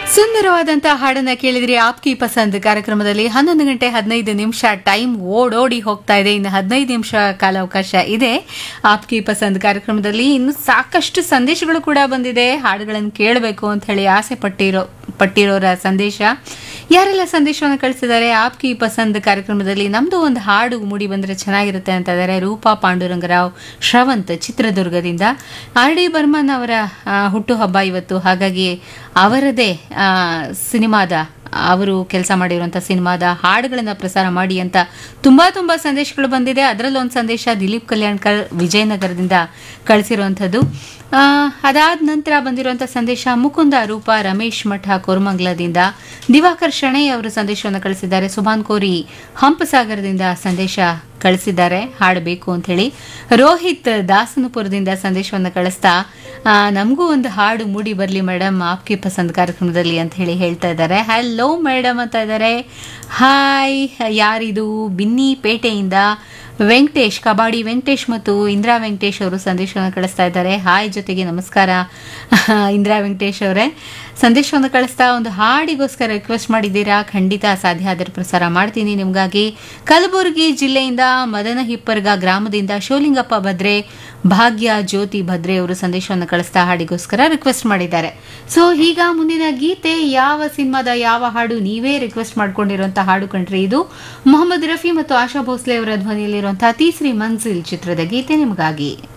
ಸುಂದರವಾದಂತಹ ಹಾಡನ್ನ ಕೇಳಿದ್ರಿ ಆಪ್ಕಿ ಪಸಂದ್ ಕಾರ್ಯಕ್ರಮದಲ್ಲಿ ಹನ್ನೊಂದು ಗಂಟೆ ಹದಿನೈದು ನಿಮಿಷ ಟೈಮ್ ಓಡೋಡಿ ಹೋಗ್ತಾ ಇದೆ ಇನ್ನು ಹದಿನೈದು ನಿಮಿಷ ಕಾಲಾವಕಾಶ ಇದೆ ಆಪ್ಕಿ ಪಸಂದ್ ಕಾರ್ಯಕ್ರಮದಲ್ಲಿ ಇನ್ನು ಸಾಕಷ್ಟು ಸಂದೇಶಗಳು ಕೂಡ ಬಂದಿದೆ ಹಾಡುಗಳನ್ನು ಕೇಳಬೇಕು ಅಂತ ಹೇಳಿ ಆಸೆ ಪಟ್ಟಿರೋ ಪಟ್ಟಿರೋರ ಸಂದೇಶ ಯಾರೆಲ್ಲ ಸಂದೇಶವನ್ನು ಕಳಿಸಿದ್ದಾರೆ ಆಪ್ಕಿ ಪಸಂದ್ ಕಾರ್ಯಕ್ರಮದಲ್ಲಿ ನಮ್ದು ಒಂದು ಹಾಡು ಮೂಡಿ ಬಂದ್ರೆ ಚೆನ್ನಾಗಿರುತ್ತೆ ಅಂತ ಇದ್ದಾರೆ ರೂಪಾ ಪಾಂಡುರಂಗರಾವ್ ಶ್ರವಂತ್ ಚಿತ್ರದುರ್ಗದಿಂದ ಆರ್ ಡಿ ಬರ್ಮನ್ ಅವರ ಆ, ಹುಟ್ಟುಹಬ್ಬ ಇವತ್ತು ಹಾಗಾಗಿ ಅವರದೇ ಆ, ಸಿನಿಮಾದ ಅವರು ಕೆಲಸ ಮಾಡಿರುವಂಥ ಸಿನಿಮಾದ ಹಾಡುಗಳನ್ನು ಪ್ರಸಾರ ಮಾಡಿ ಅಂತ ತುಂಬಾ ತುಂಬಾ ಸಂದೇಶಗಳು ಬಂದಿದೆ ಅದರಲ್ಲಿ ಒಂದು ಸಂದೇಶ ದಿಲೀಪ್ ಕಲ್ಯಾಣ್ಕರ್ ವಿಜಯನಗರದಿಂದ ಕಳಿಸಿರುವಂಥದ್ದು ಆ, ಅದಾದ ನಂತರ ಬಂದಿರುವಂಥ ಸಂದೇಶ ಮುಕುಂದ ರೂಪ ರಮೇಶ್ ಮಠ ಕೋರಮಂಗಲದಿಂದ ದಿವಾಕರ್ ಶಣೈ ಅವರು ಸಂದೇಶವನ್ನು ಕಳಿಸಿದ್ದಾರೆ ಸುಭಾನ್ ಕೋರಿ ಹಂಪಸಾಗರದಿಂದ ಸಂದೇಶ ಕಳಿಸಿದ್ದಾರೆ ಹಾಡಬೇಕು ಅಂತ ಹೇಳಿ ರೋಹಿತ್ ದಾಸನಪುರದಿಂದ ಸಂದೇಶವನ್ನು ಕಳಿಸ್ತಾ ಆ, ನಮಗೂ ಒಂದು ಹಾಡು ಮೂಡಿ ಬರಲಿ ಮೇಡಮ್ ಆಪ್ಗೆ ಪಸಂದ್ ಕಾರ್ಯಕ್ರಮದಲ್ಲಿ ಅಂತ ಹೇಳಿ ಹೇಳ್ತಾ ಇದ್ದಾರೆ ಹಲೋ ಮೇಡಮ್ ಅಂತ ಇದ್ದಾರೆ ಹಾಯ್ ಯಾರಿದು ಬಿನ್ನಿ ಪೇಟೆಯಿಂದ ವೆಂಕಟೇಶ್ ಕಬಾಡಿ ವೆಂಕಟೇಶ್ ಮತ್ತು ಇಂದಿರಾ ವೆಂಕಟೇಶ್ ಅವರು ಸಂದೇಶವನ್ನು ಕಳಿಸ್ತಾ ಇದ್ದಾರೆ ಹಾಯ್ ಜೊತೆಗೆ ನಮಸ್ಕಾರ ಇಂದಿರಾ ವೆಂಕಟೇಶ್ ಅವರೇ ಸಂದೇಶವನ್ನು ಕಳಿಸ್ತಾ ಒಂದು ಹಾಡಿಗೋಸ್ಕರ ರಿಕ್ವೆಸ್ಟ್ ಮಾಡಿದ್ದೀರಾ ಖಂಡಿತ ಸಾಧ್ಯ ಆದರೆ ಪ್ರಸಾರ ಮಾಡ್ತೀನಿ ನಿಮಗಾಗಿ ಕಲಬುರಗಿ ಜಿಲ್ಲೆಯಿಂದ ಮದನ ಹಿಪ್ಪರ್ಗ ಗ್ರಾಮದಿಂದ ಶಿವಲಿಂಗಪ್ಪ ಭದ್ರೆ ಭಾಗ್ಯ ಜ್ಯೋತಿ ಭದ್ರೆ ಅವರು ಸಂದೇಶವನ್ನು ಕಳಿಸ್ತಾ ಹಾಡಿಗೋಸ್ಕರ ರಿಕ್ವೆಸ್ಟ್ ಮಾಡಿದ್ದಾರೆ ಸೊ ಈಗ ಮುಂದಿನ ಗೀತೆ ಯಾವ ಸಿನಿಮಾದ ಯಾವ ಹಾಡು ನೀವೇ ರಿಕ್ವೆಸ್ಟ್ ಮಾಡ್ಕೊಂಡಿರುವಂತ ಹಾಡು ಕಂಡ್ರೆ ಇದು ಮೊಹಮ್ಮದ್ ರಫಿ ಮತ್ತು ಆಶಾ ಭೋಸ್ಲೆ ಅವರ ಧ್ವನಿಯಲ್ಲಿರುವಂತಹ ತೀಸ್ರಿ ಮಂಜಿಲ್ ಚಿತ್ರದ ಗೀತೆ ನಿಮಗಾಗಿ